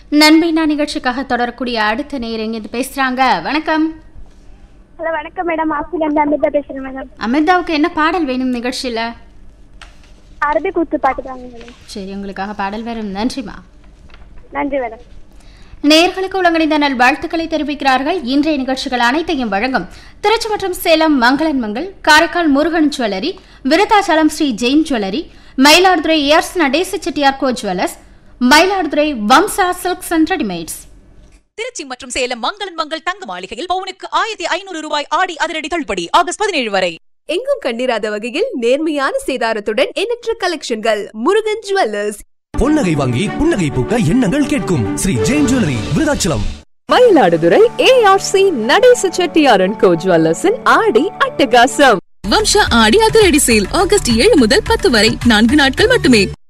நண்பைனா நிகழ்ச்சிக்காக தொடரக்கூடிய அடுத்த நேர் எங்கிருந்து பேசுறாங்க வணக்கம் ஹலோ வணக்கம் மேடம் ஆசிலேருந்து அமிர்தா பேசுகிறேன் மேடம் அமிர்தாவுக்கு என்ன பாடல் வேணும் நிகழ்ச்சியில அரபி கூத்து பாட்டு தாங்க மேடம் சரி உங்களுக்காக பாடல் வரும் நன்றிமா நன்றி மேடம் நேர்களுக்கு உலகணிந்த நல் வாழ்த்துக்களை தெரிவிக்கிறார்கள் இன்றைய நிகழ்ச்சிகள் அனைத்தையும் வழங்கும் திருச்சி மற்றும் சேலம் மங்களன் மங்கள் காரைக்கால் முருகன் ஜுவல்லரி விருத்தாச்சலம் ஸ்ரீ ஜெயின் ஜுவல்லரி மயிலாடுதுறை ஏர்ஸ் Natesa Chettiar co jewellers Mayiladuthurai Vamsa silks and readymades Trichy மற்றும் சேலம் மங்களன் மங்கள் தங்க மாளிகையில் பவுனுக்கு ஆயிரத்தி ஐநூறு ரூபாய் ஆடி அதிரடி தள்ளுபடி ஆகஸ்ட் பதினேழு வரை எங்கும் கண்டிராத வகையில் நேர்மையான சேதாரத்துடன் எண்ணற்ற கலெக்ஷன்கள் முருகன் ஜுவல்லர்ஸ் பொன்னகை வாங்கி புன்னகை பூக்க எண்ணங்கள் கேட்கும் ஸ்ரீ ஜெயின் ஜுவல்லரி விருதாச்சலம் மயிலாடுதுறை ஏஆர்சி நடேச செட்டியாரன் கோ ஜுவல்லர்ஸின் ஆடி அட்டகாசம் வம்சா ஆடி அதிரடி சேல் ஆகஸ்ட் ஏழு முதல் பத்து வரை நான்கு நாட்கள் மட்டுமே